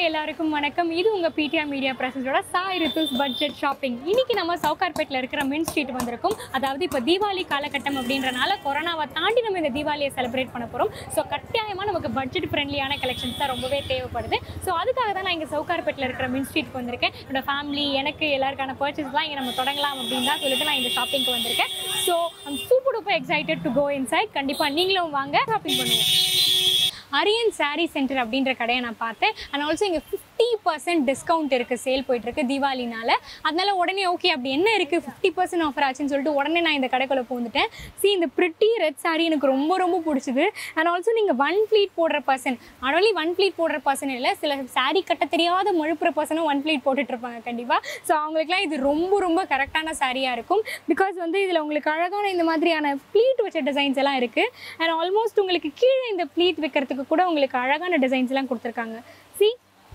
எல்லாருக்கும் வணக்கம் இது உங்க பிடிஆர் மீடியா பிரசன்ஸோட சாய் ரித்துஸ் பட்ஜெட் ஷாப்பிங் இன்னைக்கு நம்ம சவுகார்பேட்டில் இருக்கிற மின் ஸ்ட்ரீட் வந்திருக்கும் அதாவது இப்போ தீபாவளி காலகட்டம் அப்படின்றனால கொரோனாவை தாண்டி நம்ம இந்த தீபாவளியை செலிப்ரேட் பண்ண போகிறோம் ஸோ கட்டாயமாக நமக்கு பட்ஜெட் ஃப்ரெண்ட்லியான கலெக்ஷன்ஸ் தான் ரொம்பவே தேவைப்படுது ஸோ அதுக்காக தான் நான் இங்கே சவுகார்பேட்டில் இருக்கிற மின் ஸ்ட்ரீட்க்கு வந்திருக்கேன் என்னோட ஃபேமிலி எனக்கு எல்லாருக்கான பர்ச்சேஸ்லாம் இங்கே நம்ம தொடங்கலாம் அப்படின்னு தான் சொல்லிட்டு நான் இந்த ஷாப்பிங்க்கு வந்திருக்கேன் so I'm super duper excited to go inside கண்டிப்பாக நீங்களும் வாங்க ஷாப்பிங் பண்ணுவோம் அரியன் சாரீ சென்டர் அப்படின்ற கடையை நான் பார்த்தேன் அண்ட் ஆல்சோ இங்கே ஃபிஃப்டி பர்சன்ட் டிஸ்கவுண்ட் இருக்குது சேல் போயிட்டுருக்கு தீபாவளினால அதனால உடனே ஓகே அப்படி என்ன இருக்குது ஃபிஃப்டி பர்சன்ட் ஆஃபர் ஆச்சுன்னு சொல்லிட்டு உடனே நான் இந்த கடைக்குள்ளே பூந்துட்டேன் சி இந்த பிரிட்டி ரெட் சாரீ எனக்கு ரொம்ப ரொம்ப பிடிச்சிது அண்ட் ஆல்சோ நீங்கள் ஒன் ப்ளீட் போடுற person not only one pleat போடுற பர்சன் இல்லை சில சாரீ கட்ட தெரியாத மழுப்புற பர்சனும் ஒன் ப்ளீட் போட்டுட்ருப்பாங்க கண்டிப்பாக ஸோ அவங்களுக்குலாம் இது ரொம்ப ரொம்ப கரெக்டான சாரியாக இருக்கும் பிகாஸ் வந்து இதில் உங்களுக்கு அழகான இந்த மாதிரியான ப்ளீட் வச்ச டிசைன்ஸ் எல்லாம் இருக்குது அண்ட் ஆல்மோஸ்ட் உங்களுக்கு கீழே இந்த ப்ளீட் வைக்கிறதுக்கு கூட உங்களுக்கு அழகான டிசைன்ஸ் எல்லாம் கொடுத்துருக்காங்க சி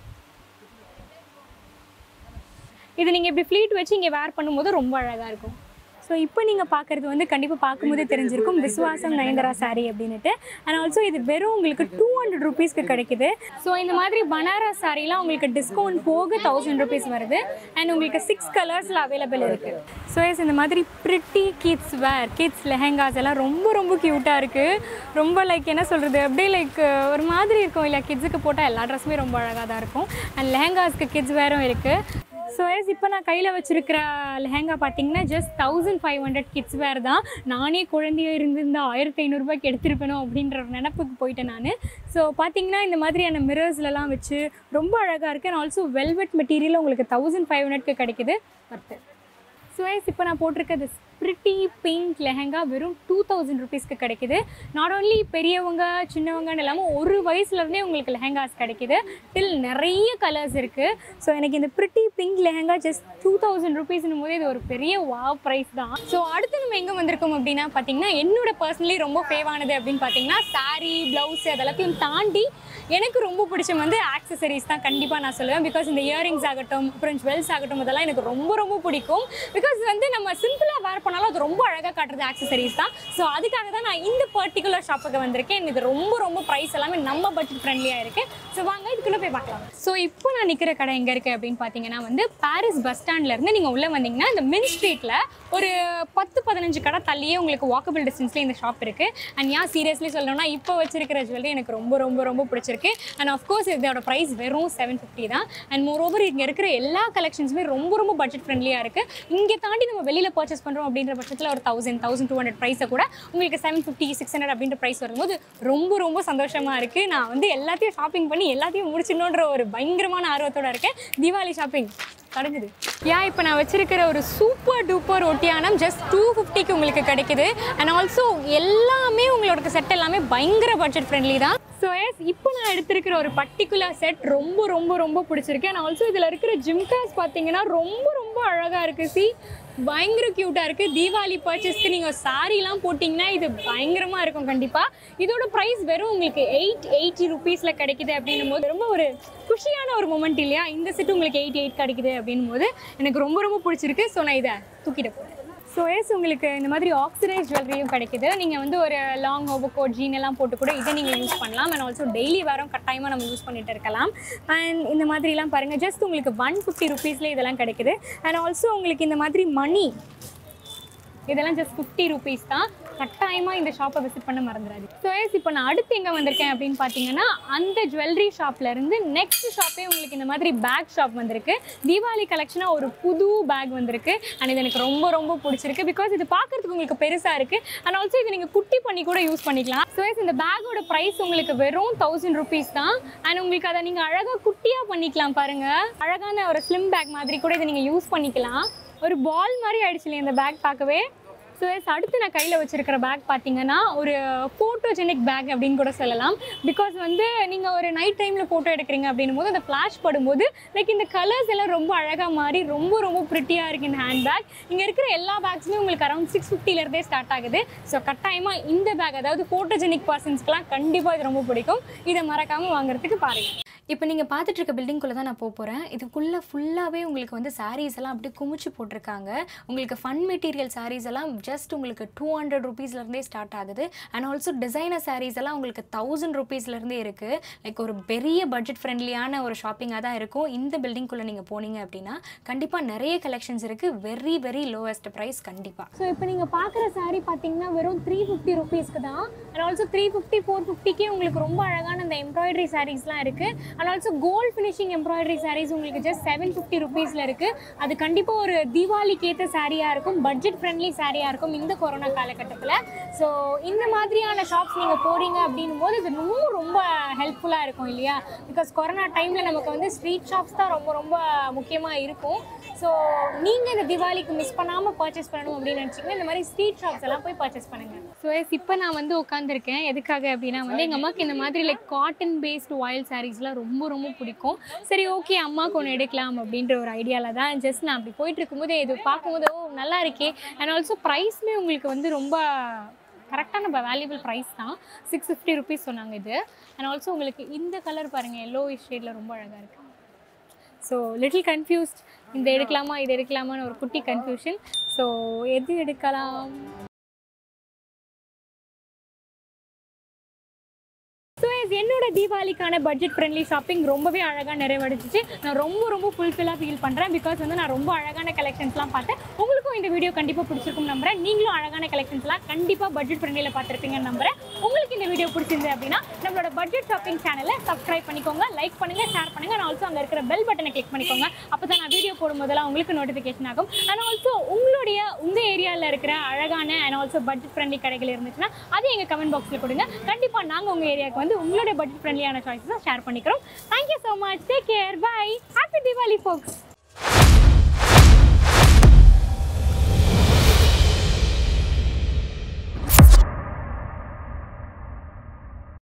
இது நீங்கள் இப்படி ஃப்ளீட் வச்சு இங்கே வேர் பண்ணும்போது ரொம்ப அழகாக இருக்கும் ஸோ இப்போ நீங்கள் பார்க்குறது வந்து கண்டிப்பாக பார்க்கும்போதே தெரிஞ்சிருக்கும் விஸ்வாசம் நயன்தரா சாரி அப்படின்ட்டு அண்ட் ஆல்சோ இது வெறும் உங்களுக்கு டூ ஹண்ட்ரட் ருபீஸ்க்கு கிடைக்குது ஸோ இந்த மாதிரி பனாரஸ் சாரீலாம் உங்களுக்கு டிஸ்கவுண்ட் போக தௌசண்ட் ருபீஸ் வருது அண்ட் உங்களுக்கு சிக்ஸ் கலர்ஸில் அவைலபிள் இருக்குது ஸோ எஸ் இந்த மாதிரி pretty kids wear kids lehengas எல்லாம் ரொம்ப ரொம்ப க்யூட்டாக இருக்குது ரொம்ப லைக் என்ன சொல்கிறது அப்படியே லைக் ஒரு மாதிரி இருக்கும் இல்லை கிட்ஸுக்கு போட்டால் எல்லா ட்ரெஸ்ஸுமே ரொம்ப அழகாக தான் இருக்கும் அண்ட் லெஹெங்காஸ்க்கு கிட்ஸ் வேரும் இருக்குது ஸோ எஸ் இப்போ நான் கையில் வச்சிருக்கிற லெஹங்கா பார்த்தீங்கன்னா just thousand five hundred kids wear தான் நானே குழந்தைய இருந்திருந்தா ஆயிரத்தி ஐநூறுரூபாய்க்கு எடுத்திருப்பேனோ அப்படின்ற ஒரு நினப்புக்கு போயிட்டேன் நான் ஸோ பார்த்தீங்கன்னா இந்த மாதிரியான மிரர்ஸ்லலாம் வச்சு ரொம்ப அழகாக இருக்குது அண்ட் ஆல்சோ வெல்வெட் மெட்டீரியல் உங்களுக்கு தௌசண்ட் ஃபைவ் ஹண்ட்ரட்க்கு கிடைக்குது பத்து ஸோ எஸ் இப்போ நான் போட்டிருக்கிறது பிரிட்டி பிங்க் லெஹங்கா வெறும் டூ தௌசண்ட் ருபீஸ்க்கு கிடைக்குது நாட் ஓன்லி பெரியவங்க சின்னவங்கன்னு இல்லாமல் ஒரு வயசுலேருந்தே உங்களுக்கு லெஹங்காஸ் கிடைக்குது டில் நிறைய கலர்ஸ் இருக்குது ஸோ எனக்கு இந்த pretty pink lehenga just two thousand ருபீஸ்னும் போது இது ஒரு பெரிய வா ப்ரைஸ் தான் ஸோ அடுத்து நம்ம எங்கே வந்திருக்கோம் அப்படின்னா பார்த்தீங்கன்னா என்னோட பர்சனலி ரொம்ப ஃபேவானது அப்படின்னு பார்த்தீங்கன்னா சாரீ ப்ளவுஸ் அதெல்லாத்தையும் தாண்டி எனக்கு ரொம்ப பிடிச்ச வந்து ஆக்சசரிஸ் தான் கண்டிப்பாக நான் சொல்லுவேன் பிகாஸ் இந்த இயரிங்ஸ் ஆகட்டும் அப்புறம் ஜுவல்ஸ் ஆகட்டும் இதெல்லாம் எனக்கு ரொம்ப ரொம்ப பிடிக்கும் பிகாஸ் வந்து நம்ம சிம்பிளாக வேர் பண்ணாலும் அது ரொம்ப அழகாக காட்டுறது ஆக்சசரிஸ் தான் ஸோ அதுக்காக தான் நான் இந்த பர்டிகுலர் ஷாப்புக்கு வந்திருக்கேன் இது ரொம்ப ரொம்ப ப்ரைஸ் எல்லாமே நம்ம பட்ஜெட் ஃப்ரெண்ட்லியாக இருக்குது ஸோ வாங்க இதுக்குள்ளே போய் பார்க்கலாம் ஸோ இப்போ நான் நிற்கிற கடை எங்கே இருக்குது அப்படின்னு பார்த்தீங்கன்னா வந்து பாரிஸ் பஸ் ஸ்டாண்ட்லேருந்து நீங்கள் உள்ளே வந்தீங்கன்னா இந்த மின் ஸ்ட்ரீட்டில் ஒரு பத்து பதினஞ்சு கடை தள்ளியே உங்களுக்கு வாக்கபிள் டிஸ்டன்ஸ்லேயே இந்த ஷாப் இருக்குது அண்ட் ஏன் சீரியஸ்லி சொல்லணும்னா இப்போ வச்சிருக்கிற ஜுவல்லரி எனக்கு ரொம்ப ரொம்ப ரொம்ப பிடிச்சிருக்கு அண்ட் ஆஃப்கோர்ஸ் இதோட ப்ரைஸ் வெறும் செவன் ஃபிஃப்டி தான் அண்ட் மோர் ஓவர் இங்கே இருக்கிற எல்லா கலெக்ஷன்ஸுமே ரொம்ப ரொம்ப பட்ஜெட் ஃப்ரெண்ட்லியாக இருக்குது இங்கே தாண்டி நம்ம வெளியில் பர்ச்சேஸ் பண்ணுறோம் அப்படின்ற பட்சத்தில் ஒரு தௌசண்ட் தௌசண்ட் டூ ஹண்ட்ரட் ப்ரைஸை கூட உங்களுக்கு செவன் ஃபிஃப்டி சிக்ஸ் ஹண்ட்ரட் அப்படின்ற ப்ரைஸ் வரும்போது ரொம்ப ரொம்ப சந்தோஷமாக இருக்குது நான் வந்து எல்லாத்தையும் ஷாப்பிங் பண்ணி எல்லாத்தையும் முடிச்சிடணுன்ற ஒரு பயங்கரமான ஆர்வத்தோட இருக்கேன் தீபாவளி ஷாப்பிங் தொடங்குது ஏன் இப்போ நான் வச்சிருக்கிற ஒரு சூப்பர் டூப்பர் ஒட்டியானம் ஜஸ்ட் டூ ஃபிஃப்டிக்கு உங்களுக்கு கிடைக்குது அண்ட் ஆல்சோ எல்லாமே உங்களோட செட் எல்லாமே பயங்கர பட்ஜெட் ஃப்ரெண்ட்லி தான் ஸோ எஸ் இப்போ நான் எடுத்திருக்கிற ஒரு பர்டிகுலர் செட் ரொம்ப ரொம்ப ரொம்ப பிடிச்சிருக்கு அண்ட் ஆல்சோ இதில் இருக்கிற ஜிம்காஸ் பார்த்தீங்கன்னா ரொம்ப ரொம்ப அழகாக இருக்குது சி பயங்கர க்யூட்டாக இருக்குது தீபாவளி பர்ச்சேஸ்க்கு நீங்கள் சாரீலாம் போட்டிங்கன்னா இது பயங்கரமாக இருக்கும் கண்டிப்பாக இதோட ப்ரைஸ் வெறும் உங்களுக்கு எயிட் எயிட்டி ருபீஸில் கிடைக்குது அப்படின்னும் போது ரொம்ப ஒரு குஷியான ஒரு மூமெண்ட் இல்லையா இந்த செட் உங்களுக்கு எயிட் எயிட் கிடைக்குது அப்படின்னும் போது எனக்கு ரொம்ப ரொம்ப பிடிச்சிருக்கு ஸோ நான் இதை தூக்கிட்டு போகிறேன் ஸோ எஸ் உங்களுக்கு இந்த மாதிரி ஆக்சிடைஸ் ஜுவல்லரியும் கிடைக்குது நீங்கள் வந்து ஒரு லாங் ஓவர்கோட் ஜீன் எல்லாம் போட்டு கூட இதை நீங்கள் யூஸ் பண்ணலாம் அண்ட் ஆல்சோ டெய்லி வாரம் கட்டாயமாக நம்ம யூஸ் பண்ணிட்டு இருக்கலாம் அண்ட் இந்த மாதிரிலாம் பாருங்கள் ஜஸ்ட் உங்களுக்கு ஒன் ஃபிஃப்டி ருபீஸில் இதெல்லாம் கிடைக்குது அண்ட் ஆல்சோ உங்களுக்கு இந்த மாதிரி மணி இதெல்லாம் ஜஸ்ட் ஃபிஃப்டி ருபீஸ் தான் கட்டாயமாக இந்த ஷாப்பை விசிட் பண்ண மறந்துடாது ஸோ எஸ் இப்போ நான் அடுத்து எங்கே வந்திருக்கேன் அப்படின்னு பார்த்தீங்கன்னா அந்த ஜுவல்லரி ஷாப்லேருந்து நெக்ஸ்ட் ஷாப்பே உங்களுக்கு இந்த மாதிரி பேக் ஷாப் வந்திருக்கு தீபாவளி கலெக்ஷனாக ஒரு புது பேக் வந்திருக்கு அண்ட் இது எனக்கு ரொம்ப ரொம்ப பிடிச்சிருக்கு பிகாஸ் இது பார்க்கறதுக்கு உங்களுக்கு பெருசாக இருக்குது அண்ட் ஆல்சோ இது நீங்கள் குட்டி பண்ணி கூட யூஸ் பண்ணிக்கலாம் ஸோ எஸ் இந்த பேக்கோட ப்ரைஸ் உங்களுக்கு வெறும் தௌசண்ட் ருபீஸ் தான் அண்ட் உங்களுக்கு அதை நீங்கள் அழகாக குட்டியாக பண்ணிக்கலாம் பாருங்கள் அழகான ஒரு ஸ்லிம் பேக் மாதிரி கூட இதை நீங்கள் யூஸ் பண்ணிக்கலாம் ஒரு பால் மாதிரி ஆயிடுச்சு இல்லையா இந்த பேக் பார்க்கவே ஸோ எஸ் அடுத்து நான் கையில் வச்சிருக்கிற பேக் பார்த்தீங்கன்னா ஒரு ஃபோட்டோஜெனிக் பேக் அப்படின்னு கூட சொல்லலாம் பிகாஸ் வந்து நீங்கள் ஒரு நைட் டைமில் ஃபோட்டோ எடுக்கிறீங்க அப்படின்னும் போது அந்த ஃப்ளாஷ் படும்போது லைக் இந்த கலர்ஸ் எல்லாம் ரொம்ப அழகாக மாறி ரொம்ப ரொம்ப ப்ரிட்டியாக இருக்குது இந்த ஹேண்ட் பேக் இங்கே இருக்கிற எல்லா பேக்ஸுமே உங்களுக்கு அரௌண்ட் சிக்ஸ் ஃபிஃப்டிலேருந்தே ஸ்டார்ட் ஆகுது ஸோ கட்டாயமாக இந்த பேக் அதாவது ஃபோட்டோஜெனிக் பர்சன்ஸ்க்குலாம் கண்டிப்பாக இது ரொம்ப பிடிக்கும் இதை மறக்காமல் வாங்குறதுக்கு பாருங்கள் இப்போ நீங்கள் பார்த்துட்டு இருக்க பில்டிங்குள்ளே தான் நான் போக போகிறேன் இதுக்குள்ளே ஃபுல்லாகவே உங்களுக்கு வந்து sarees எல்லாம் அப்படியே குமிச்சு போட்டிருக்காங்க உங்களுக்கு ஃபன் மெட்டீரியல் sarees எல்லாம் ஜஸ்ட் உங்களுக்கு டூ ஹண்ட்ரட் ருபீஸ்லேருந்தே ஸ்டார்ட் ஆகுது அண்ட் ஆல்சோ டிசைனர் sarees எல்லாம் உங்களுக்கு தௌசண்ட் ருபீஸ்லேருந்தே இருக்குது லைக் ஒரு பெரிய பட்ஜெட் ஃப்ரெண்ட்லியான ஒரு ஷாப்பிங்காக தான் இருக்கும் இந்த பில்டிங்குள்ளே நீங்கள் போனீங்க அப்படின்னா கண்டிப்பாக நிறைய கலெக்ஷன்ஸ் இருக்குது வெரி வெரி லோவஸ்ட் ப்ரைஸ் கண்டிப்பாக ஸோ இப்போ நீங்கள் பார்க்குற saree பார்த்தீங்கன்னா வெறும் த்ரீ ஃபிஃப்டி ருபீஸ்க்கு தான் and also three fifty four ஃபிஃப்டிக்கே உங்களுக்கு ரொம்ப அழகான அந்த எம்ப்ராய்டரி சாரீஸ்லாம் இருக்குது and also gold finishing embroidery saris உங்களுக்கு ஜஸ்ட் செவன் ஃபிஃப்டி ருபீஸில் இருக்குது அது கண்டிப்பாக ஒரு தீபாவளிக்கு ஏற்ற சாரியாக இருக்கும் பட்ஜெட் ஃப்ரெண்ட்லி சாரியாக இருக்கும் இந்த கொரோனா காலகட்டத்தில் ஸோ இந்த மாதிரியான ஷாப்ஸ் நீங்கள் போகிறீங்க அப்படின்னும் போது இது இன்னும் ரொம்ப ஹெல்ப்ஃபுல்லாக இருக்கும் இல்லையா பிகாஸ் கொரோனா டைமில் நமக்கு வந்து ஸ்ட்ரீட் ஷாப்ஸ் தான் ரொம்ப ரொம்ப முக்கியமாக இருக்கும் ஸோ நீங்கள் இந்த தீபாவளிக்கு மிஸ் பண்ணாமல் பர்ச்சேஸ் பண்ணணும் அப்படின்னு நினச்சிங்கன்னா இந்த மாதிரி ஸ்ட்ரீட் ஷாப்ஸ் எல்லாம் போய் பர்ச்சேஸ் பண்ணுங்கள் ஸோ இப்போ நான் வந்து உட்காந்துருக்கேன் எதுக்காக அப்படின்னா வந்து எங்கள் அம்மாவுக்கு இந்த மாதிரி லைக் காட்டன் பேஸ்டு ஆயில் சாரீஸ்லாம் ரொம்ப ரொம்ப பிடிக்கும் சரி ஓகே அம்மாவுக்கு ஒன்று எடுக்கலாம் அப்படின்ற ஒரு ஐடியாவில் தான் ஜஸ்ட் நான் அப்படி போயிட்டு இருக்கும்போது இது பார்க்கும்போது ஓ நல்லா இருக்கே அண்ட் ஆல்சோ ப்ரைஸ்மே உங்களுக்கு வந்து ரொம்ப கரெக்டான வேல்யூபிள் ப்ரைஸ் தான் சிக்ஸ் ஃபிஃப்டி ருபீஸ் சொன்னாங்க இது அண்ட் ஆல்சோ உங்களுக்கு இந்த கலர் பாருங்கள் எல்லோ ஷேடில் ரொம்ப அழகாக இருக்குது ஸோ லிட்டில் கன்ஃபியூஸ்ட் இந்த எடுக்கலாமா இது எடுக்கலாமான்னு ஒரு குட்டி கன்ஃபியூஷன் ஸோ எது எடுக்கலாம் ஸோ என்னோட தீபாவளிக்கான பட்ஜெட் ஃப்ரெண்ட்லி ஷாப்பிங் ரொம்பவே அழகாக நிறைவடைச்சிச்சு நான் ரொம்ப ரொம்ப ஃபுல்ஃபில்லாக ஃபீல் பண்ணுறேன் பிகாஸ் வந்து நான் ரொம்ப அழகான கலெக்ஷன்ஸ்லாம் பார்த்தேன் உங்களுக்கும் இந்த வீடியோ கண்டிப்பாக பிடிச்சிருக்கும் நம்புறேன் நீங்களும் அழகான கலெக்ஷன்ஸ்லாம் கண்டிப்பாக பட்ஜெட் ஃப்ரெண்ட்லியில் பார்த்துருப்பீங்கன்னு நம்புறேன் உங்களுக்கு இந்த வீடியோ பிடிச்சிருந்து அப்படின்னா நம்மளோட பட்ஜெட் ஷாப்பிங் சேனலை சப்ஸ்கிரைப் பண்ணிக்கோங்க லைக் பண்ணுங்க ஷேர் பண்ணுங்க அண்ட் ஆல்சோ அங்கே இருக்கிற பெல் பட்டனை கிளிக் பண்ணிக்கோங்க அப்போ தான் நான் வீடியோ போடும்போதெல்லாம் உங்களுக்கு நோட்டிஃபிகேஷன் ஆகும் அண்ட் ஆல்சோ உங்களுடைய உங்கள் ஏரியாவில் இருக்கிற அழகான அண்ட் ஆல்சோ பட்ஜெட் ஃப்ரெண்ட்லி கடைகள் இருந்துச்சுன்னா அது எங்கள் கமெண்ட் பாக்ஸில் கொடுங்க கண்டிப்பாக நாங்கள் உங்கள் ஏரியாவுக்கு வந்து உங்களுடைய பட்ஜெட் ஃப்ரெண்ட்லியான சாய்ஸஸை ஷேர் பண்ணிக்கிறோம் thank you so much take care bye happy Deepavali ஃபோக்ஸ்